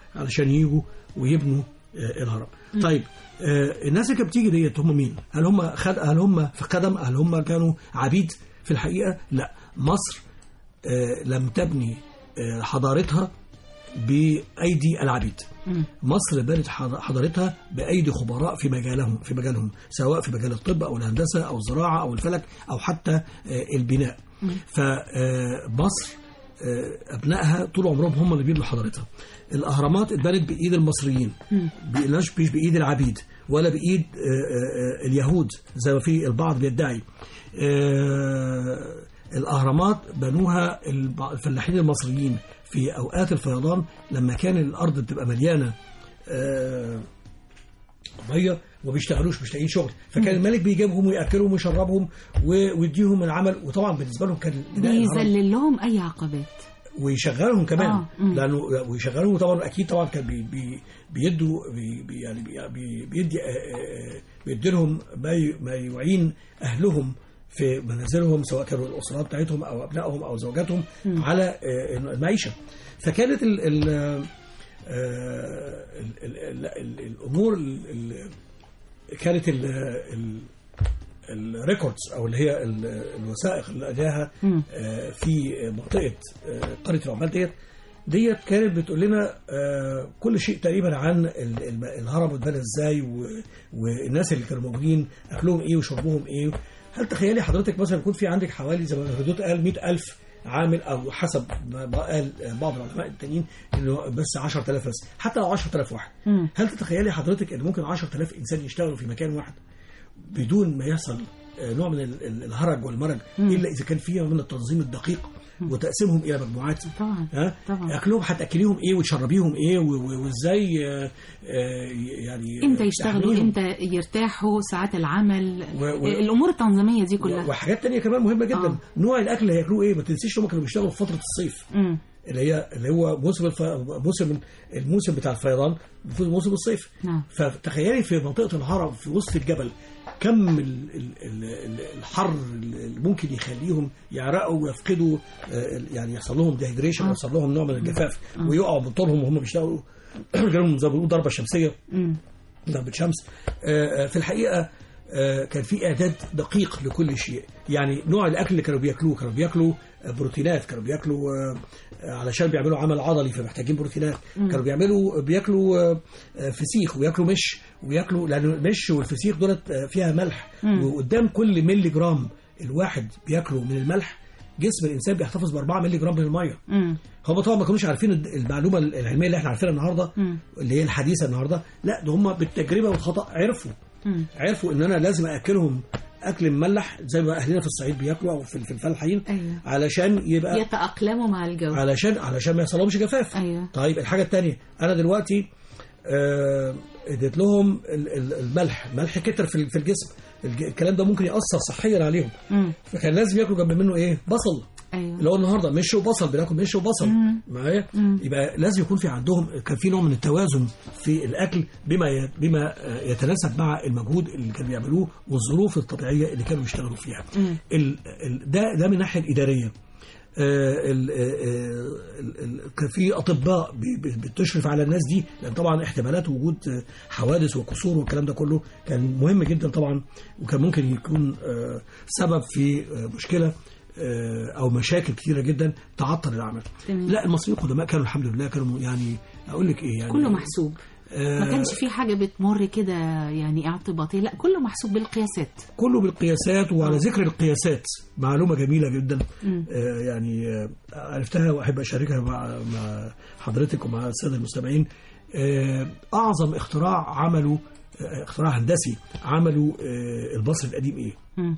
علشان يجوا ويبنوا آه، الهرم طيب آه، الناس اللي كانت بتيجي ديت هم مين هل هم خد هل هم في قدم هل هم كانوا عبيد في الحقيقه لا مصر آه، لم تبني آه، حضارتها بايدي العبيد مصر بنت حض- حضارتها بايدي خبراء في مجالهم في مجالهم سواء في مجال الطب او الهندسه او الزراعه او الفلك او حتى آه، البناء فمصر ابنائها طول عمرهم هم اللي بيبنوا حضارتها الاهرامات اتبنت بايد المصريين ب- مش مش بايد العبيد ولا بايد آه، آه، آه، اليهود زي ما في البعض بيدعي آه، الاهرامات بنوها الب- الفلاحين المصريين في اوقات الفيضان لما كان الارض بتبقى مليانه آه، ميه وما بيشتغلوش مش لاقيين شغل فكان الملك بيجيبهم وياكلهم ويشربهم و- ويديهم العمل وطبعا بالنسبه لهم كان بناء الهرم بيذلل لهم اي عقبات ويشغلهم كمان آه، مم. لانه ويشغلهم طبعا اكيد طبعا كان بي بي بيدوا بي بي يعني بي بي بيدي آه، آه، بيدي لهم ما ي- ما يعين اهلهم في منازلهم سواء كانوا الاسرات بتاعتهم او ابنائهم او زوجاتهم على آه، المعيشه فكانت ال ال آه، ال- ال- ال- ال- الامور ال- ال- كانت ال ال الريكوردز او اللي هي ال- الوثائق اللي لقيناها آه، في منطقه آه، قريه العمال ديت ديت كانت بتقول لنا آه، كل شيء تقريبا عن ال- الم- الهرم اتبنى ازاي و- والناس اللي كانوا موجودين اكلهم ايه وشربهم ايه هل تخيلي حضرتك مثلا يكون في عندك حوالي زي ما الهدوت قال 100000 عامل او حسب ما ما قال بعض العلماء التانيين انه بس 10000 بس حتى لو 10000 واحد هل تتخيلي حضرتك ان ممكن 10000 انسان يشتغلوا في مكان واحد بدون ما يحصل آه، نوع من ال- ال- الهرج والمرج الا اذا كان فيها من التنظيم الدقيق وتقسيمهم الى مجموعات طبعا ها طبعا. اكلهم هتاكليهم ايه وتشربيهم ايه و- و- وازاي آه، آه، يعني امتى يشتغلوا تحميهم. امتى يرتاحوا ساعات العمل و- و- الامور التنظيميه دي كلها وحاجات تانية كمان مهمه جدا آه. نوع الاكل اللي هياكلوه ايه ما تنسيش هم كانوا بيشتغلوا في فتره الصيف مم. اللي هي اللي هو موسم الف... موسم الموسم بتاع الفيضان في موسم الصيف نعم. فتخيلي في منطقه الهرم في وسط الجبل كم ال... ال... ال... ال- الحر اللي ممكن يخليهم يعرقوا ويفقدوا آه، يعني يحصل لهم ديهيدريشن آه. يحصل لهم نوع من الجفاف ويقعوا من طولهم وهم بيشتغلوا جالهم زي ما بيقولوا ضربه شمسيه مم. ضربة شمس آه، آه، في الحقيقة آه، كان في إعداد دقيق لكل شيء يعني نوع الأكل اللي كانوا بياكلوه كانوا بياكلوا آه، بروتينات كانوا بياكلوا آه، آه، علشان بيعملوا عمل عضلي فمحتاجين بروتينات كانوا بيعملوا بياكلوا آه، آه، فسيخ وياكلوا مش وياكلوا لأن المش والفسيخ دولت آه، فيها ملح وقدام كل ملي جرام الواحد بياكله من الملح جسم الانسان بيحتفظ ب 4 مللي جرام من الميه مم. هم طبعا ما كانوش عارفين المعلومه العلميه اللي احنا عارفينها النهارده اللي هي الحديثه النهارده لا ده هم بالتجربه والخطا عرفوا مم. عرفوا ان انا لازم اكلهم اكل مملح زي ما اهلنا في الصعيد بياكلوا او في في الفلاحين أيوة. علشان يبقى يتاقلموا مع الجو علشان علشان ما يحصلهمش جفاف أيوة. طيب الحاجه الثانيه انا دلوقتي آه، اديت لهم ال- ال- الملح الملح كتر في ال- في الجسم الج- الكلام ده ممكن ياثر صحيا عليهم مم. فكان لازم ياكلوا جنب منه ايه بصل ايوه اللي هو النهارده مش وبصل بناكل مش وبصل معايا يبقى لازم يكون في عندهم كان في نوع من التوازن في الاكل بما ي- بما آه، يتناسب مع المجهود اللي كانوا بيعملوه والظروف الطبيعيه اللي كانوا يشتغلوا فيها ال- ال- ده ده من الناحيه الاداريه آه، ال- آه، ال- ال- كان في اطباء بي- بي- بتشرف على الناس دي لان طبعا احتمالات وجود آه، حوادث وكسور والكلام ده كله كان مهم جدا طبعا وكان ممكن يكون آه، سبب في آه، مشكله آه، او مشاكل كثيره جدا تعطل العمل تمام. لا المصريين القدماء كانوا الحمد لله كانوا يعني اقول لك ايه يعني كله محسوب آه، ما كانش في حاجه بتمر كده يعني اعتباطيه لا كله محسوب بالقياسات كله بالقياسات وعلى ذكر القياسات معلومه جميله جدا آه يعني آه عرفتها واحب اشاركها مع مع حضرتك ومع الساده المستمعين آه اعظم اختراع عمله آه اختراع هندسي عمله آه المصري القديم ايه؟ مم.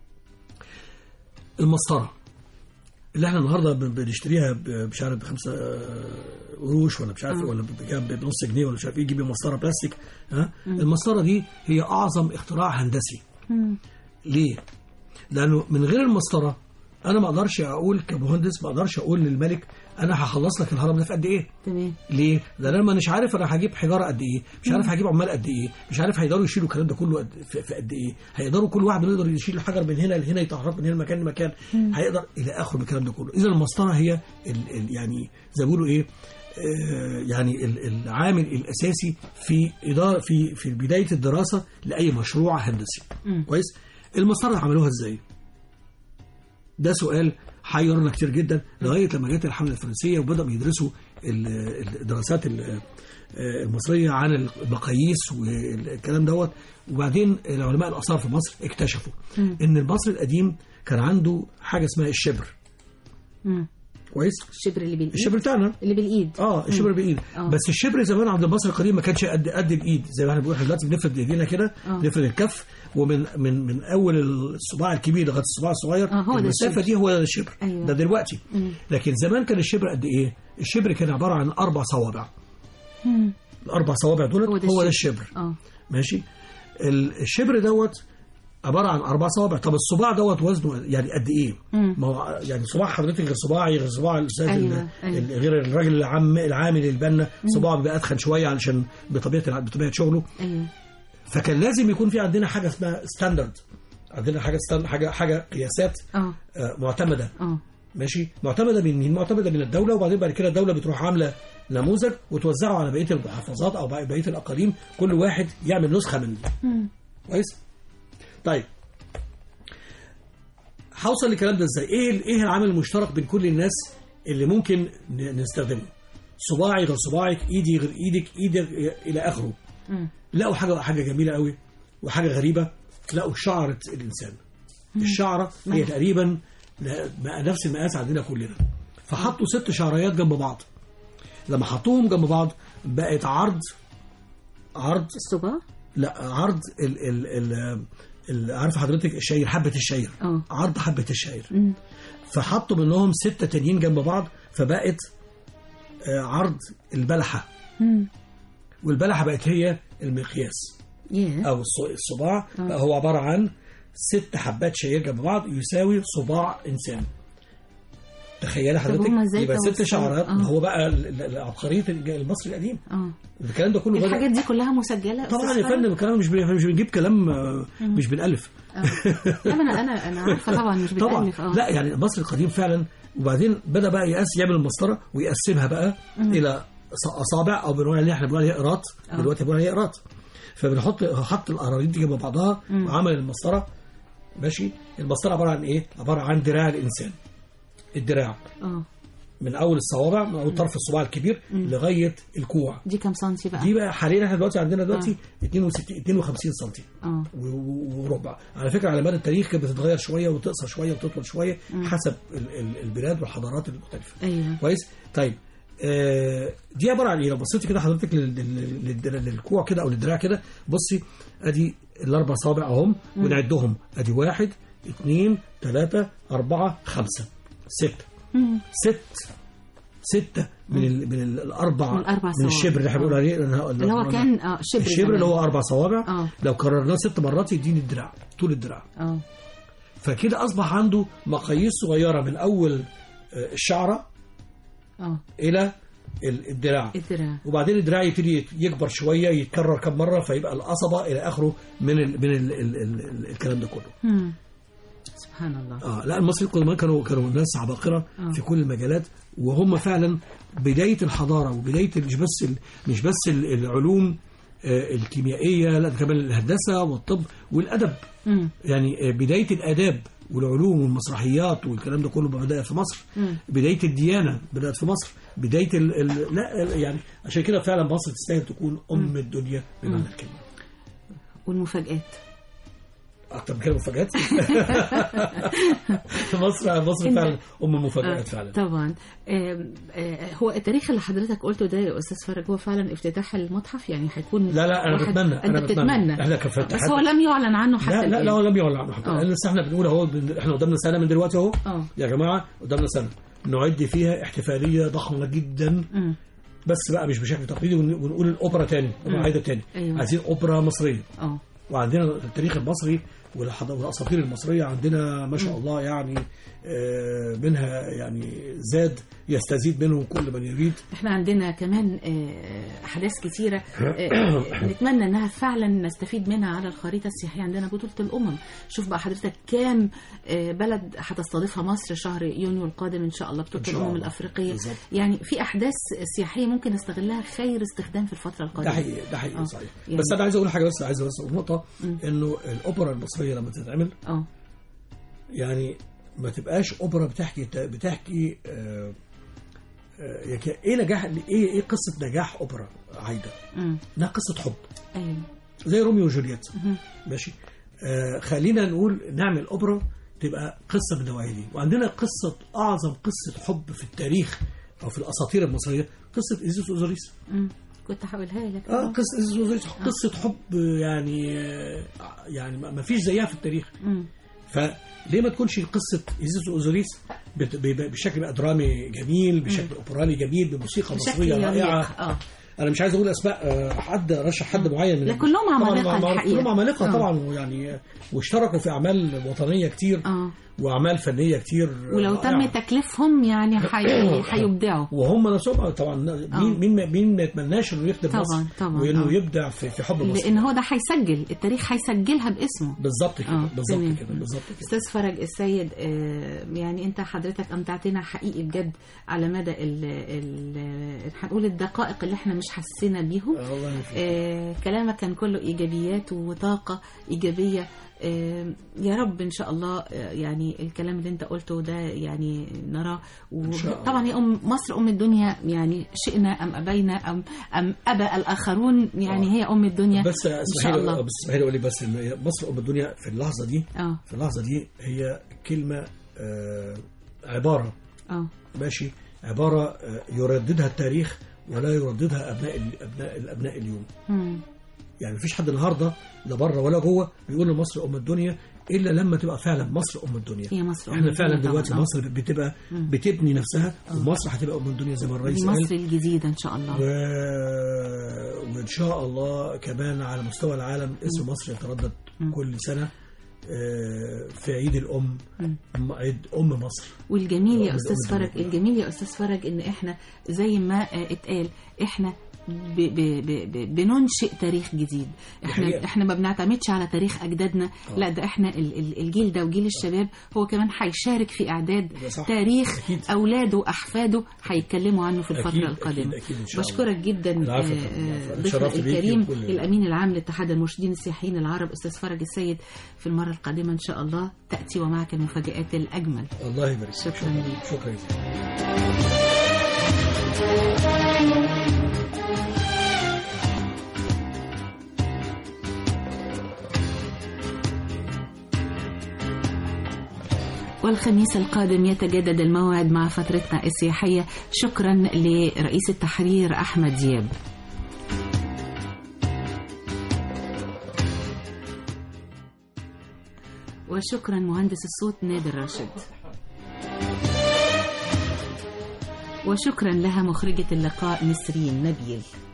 المسطره اللي احنا النهارده ب- بنشتريها ب- مش عارف بخمسه آه، قروش ولا مش عارف ولا بكام بنص جنيه ولا مش عارف ايه تجيبي مسطره بلاستيك ها المسطره دي هي اعظم اختراع هندسي ليه؟ لانه من غير المسطره انا ما اقدرش اقول كمهندس ما اقدرش اقول للملك انا هخلص لك الهرم ده في قد ايه؟ تمام ليه؟ لان انا مش عارف انا هجيب حجاره قد ايه، مش عارف هجيب عمال قد ايه، مش عارف هيقدروا يشيلوا الكلام ده كله قد في, في قد ايه، هيقدروا كل واحد يقدر يشيل الحجر من هنا لهنا يتحرك من هنا مكان لمكان، هيقدر الى اخره من الكلام ده كله، اذا المسطره هي ال ال يعني زي ما بيقولوا ايه آه، يعني ال- العامل الاساسي في اداره في في بدايه الدراسه لاي مشروع هندسي مم. كويس المسطره عملوها ازاي ده سؤال حيرنا كتير جدا لغايه لما جت الحمله الفرنسيه وبداوا يدرسوا ال- الدراسات ال- آه، المصريه عن المقاييس والكلام دوت وبعدين العلماء الاثار في مصر اكتشفوا ان المصري القديم كان عنده حاجه اسمها الشبر مم. كويس الشبر اللي بالايد الشبر بتاعنا اللي بالايد اه الشبر بالايد آه. بس الشبر زمان عند المصري القديم ما كانش قد قد الايد زي ما احنا بنقول احنا دلوقتي بنفرد ايدينا كده آه. نفرد الكف ومن من من اول الصباع الكبير لغايه الصباع الصغير آه، هو ده المسافه الشبر. دي هو ده الشبر أيوة. ده دلوقتي مم. لكن زمان كان الشبر قد ايه؟ الشبر كان عباره عن اربع صوابع مم. الاربع صوابع دول هو ده هو ده الشبر. الشبر اه ماشي ال- الشبر دوت عباره عن اربع صوابع طب الصباع دوت وزنه يعني قد ايه؟ مم. ما هو يعني صباع حضرتك غير صباعي غير صباع الاستاذ أيوة، ال- أيوة. ال- غير الراجل العام العامل البنا صباعه بيبقى اتخن شويه علشان بطبيعه الع- بطبيعه شغله ايوه فكان لازم يكون في عندنا حاجه اسمها ستاندرد عندنا حاجه ستاند حاجه حاجه قياسات اه آه، معتمده اه ماشي معتمده من مين؟ معتمده من الدوله وبعدين بعد كده الدوله بتروح عامله نموذج وتوزعه على بقيه المحافظات او بقيه الاقاليم كل واحد يعمل نسخه من دي مم. كويس طيب هوصل للكلام ده ازاي ايه ايه العامل المشترك بين كل الناس اللي ممكن ن- نستخدمه صباعي غير صباعك ايدي غير ايدك ايدك الى اخره مم. لقوا حاجه حاجه جميله قوي وحاجه غريبه لقوا شعره الانسان الشعره هي تقريبا ل- بقى نفس المقاس عندنا كلنا فحطوا ست شعريات جنب بعض لما حطوهم جنب بعض بقت عرض عرض الصباع لا عرض ال ال ال ال عارف حضرتك الشعير حبة الشعير اه عرض حبة الشعير مم. فحطوا منهم ستة تانيين جنب بعض فبقت آه، عرض البلحة مم. والبلحة بقت هي المقياس ياه أو الص- الصباع آه. بقى هو عبارة عن ست حبات شعير جنب بعض يساوي صباع إنسان تخيل حضرتك هما إزاي يبقى ست توصلوا؟ شعرات آه. ما هو بقى ال- ال- العبقرية المصري القديم اه الكلام ده كله بدأ الحاجات دي كلها مسجله طبعا أستاذ يا فندم الكلام مش بن- مش بنجيب كلام آه، مش بنألف فرج؟ آه. لا انا انا انا عارفه طبعا مش طبعا بتالف اه لا يعني المصري القديم فعلا وبعدين بدا بقى يقاس يعمل المسطره ويقسمها بقى الى ص- اصابع او بنقول عليها احنا بنقول عليها قراط آه. دلوقتي بنقول عليها قراط فبنحط حط القراريط دي جنب بعضها وعمل المسطره ماشي المسطره عباره عن ايه؟ عباره عن دراع الانسان الدراع اه من اول الصوابع من اول طرف الصباع الكبير لغايه الكوع دي كام سنتي بقى دي بقى حاليا احنا دلوقتي عندنا دلوقتي 62 52 سم اه و- و- وربع على فكره على مدى التاريخ كانت بتتغير شويه وتقصر شويه وتطول شويه حسب ال- ال- البلاد والحضارات المختلفه ايوه كويس طيب آه دي عباره عن ايه لو بصيتي كده حضرتك لل- لل- للدرا- للكوع كده او للدراع كده بصي ادي الاربع صوابع اهم ونعدهم ادي واحد اثنين ثلاثة أربعة خمسة ستة مم. ست ستة من ال من ال الأربع من الأربع من صوابع. الشبر اللي احنا بنقول عليه اللي هو كان اه شبر الشبر اللي زمان. هو أربع صوابع آه. لو كررناه ست مرات يديني الدراع طول الدراع اه فكده أصبح عنده مقاييس صغيرة من أول آه، الشعرة اه إلى ال- الدراع الدراع وبعدين الدراع يبتدي يكبر شوية يتكرر كم مرة فيبقى القصبة إلى آخره من ال من ال ال ال ال الكلام ده كله مم. سبحان الله اه لا المصريين القدماء كانوا كانوا ناس عباقره آه. في كل المجالات وهم فعلا بدايه الحضاره وبدايه ال- مش بس ال- مش بس ال- العلوم آه، الكيميائيه لا ده كمان الهندسه والطب والادب مم. يعني آه، بدايه الاداب والعلوم والمسرحيات والكلام ده كله بدا في مصر مم. بدايه الديانه بدات في مصر بدايه ال ال لا يعني عشان كده فعلا مصر تستاهل تكون ام الدنيا بمعنى الكلمه والمفاجآت اكتر من كده مفاجات مصر مصر إنت- فعلا ام آه، المفاجات فعلا طبعا آم، آه، هو التاريخ اللي حضرتك قلته ده يا استاذ فرج هو فعلا افتتاح المتحف يعني هيكون لا لا انا واحد- بتمنى انت انا بتتمنى احنا كفتحات بس هو لم يعلن عنه حتى لا لا الآن. لا هو لم يعلن عنه حتى آه. الآن. لسه احنا بنقول اهو بن- احنا قدامنا سنه من دلوقتي اهو اه يا جماعه قدامنا سنه نعد فيها احتفاليه ضخمه جدا مم. بس بقى مش بشكل تقليدي ون- ونقول الاوبرا تاني مم. عايده تاني أيوة. عايزين اوبرا مصريه اه وعندنا التاريخ المصري والحض- والاساطير المصريه عندنا ما شاء الله يعني آه، منها يعني زاد يستزيد منه كل من يريد احنا عندنا كمان آه، احداث كتيره آه، نتمنى انها فعلا نستفيد منها على الخريطه السياحيه عندنا بطوله الامم شوف بقى حضرتك كام آه، بلد هتستضيفها مصر شهر يونيو القادم ان شاء الله بطوله إن شاء الامم الله. الافريقيه بالظبط. يعني في احداث سياحيه ممكن نستغلها خير استخدام في الفتره القادمه ده حقيقي ده حقيقي آه. صحيح يعني- بس انا عايز اقول حاجه بس عايز بس اقول نقطه انه الاوبرا المصريه لما تتعمل اه يعني ما تبقاش اوبرا بتحكي بتحكي آه، آه، يك- ايه نجاح ايه ايه قصه نجاح اوبرا عايده امم انها قصه حب ايوه زي روميو وجولييت مهم. ماشي آه خلينا نقول نعمل اوبرا تبقى قصه من النوعيه دي وعندنا قصه اعظم قصه حب في التاريخ او في الاساطير المصريه قصه ايزيس اوزوريس مم. كنت هقولها لك اه قصه ايزيس اوزوريس قصه حب يعني آه، يعني ما ما فيش زيها في التاريخ مم. فليه ما تكونش قصه ايزيس اوزوريس بت- ب- بشكل بقى درامي جميل بشكل اوبرالي جميل بموسيقى بشكل مصريه يليق. رائعه اه انا مش عايز اقول اسماء آه، حد رشح حد معين من لا، كلهم طبعاً عمالقة مع- الحقيقة. كلهم عمالقه آه. طبعا ويعني واشتركوا في اعمال وطنيه كتير اه واعمال فنيه كتير ولو رائعة. تم تكليفهم يعني حي- هيبدعوا وهم نفسهم طبعا مين مين مين ما يتمناش انه يخدم طبعاً، مصر طبعاً، وانه آه. يبدع في في حب مصر لان هو ده هيسجل التاريخ هيسجلها باسمه بالظبط كده آه، بالظبط تمام. كده بالظبط كده استاذ فرج السيد آه، يعني انت حضرتك امتعتنا حقيقي بجد على مدى ال ال هنقول الدقائق اللي احنا مش حسينا بيهم آه، الله يوفقك. آه، كلامك كان كله ايجابيات وطاقه ايجابيه آه، يا رب ان شاء الله آه، يعني الكلام اللي انت قلته ده يعني نراه شاء الله. وطبعا يا ام مصر ام الدنيا يعني شئنا ام ابينا ام ام ابى الاخرون يعني آه. هي ام الدنيا بس ان اسمحي شاء لي الله بس اسمحي لي اقول لك بس ان مصر ام الدنيا في اللحظه دي اه في اللحظه دي هي كلمه آه، عباره اه ماشي عباره آه، يرددها التاريخ ولا يرددها ابناء ال- ابناء الابناء اليوم مم. يعني مفيش حد النهارده لا بره ولا جوه بيقول إن مصر ام الدنيا الا لما تبقى فعلا مصر ام الدنيا هي مصر أم احنا الدنيا فعلا طبعاً. دلوقتي آه. مصر بتبقى بتبني نفسها ومصر هتبقى ام الدنيا زي ما الرئيس دي قال مصر الجديدة إن شاء الله و... وان شاء الله كمان على مستوى العالم اسم مصر يتردد كل سنه آه، في عيد الام م- عيد ام مصر والجميل يا أم- أستاذ أم فرج الدنيا. الجميل يا أستاذ فرج إن إحنا زي ما آه، اتقال إحنا ب ب ب ب بننشئ تاريخ جديد احنا حقيقة. احنا ما بنعتمدش على تاريخ اجدادنا لا ده احنا ال- ال- الجيل ده وجيل الشباب هو كمان هيشارك في اعداد ده صح. تاريخ أكيد. اولاده واحفاده هيتكلموا عنه في الفتره أكيد، القادمه أكيد، أكيد إن شاء الله. بشكرك جدا العفو آه، يا فندم، العفو. آه، أنا ضيفنا اتشرفت بيكي الكريم وكل- الامين العام لاتحاد المرشدين السياحيين العرب استاذ فرج السيد في المره القادمه ان شاء الله تاتي ومعك المفاجات الاجمل الله يبارك فيك. شكراً ليك. شكرا جزيلا والخميس القادم يتجدد الموعد مع فترتنا السياحية شكرا لرئيس التحرير أحمد دياب وشكرا مهندس الصوت نادر راشد وشكرا لها مخرجة اللقاء نسرين نبيل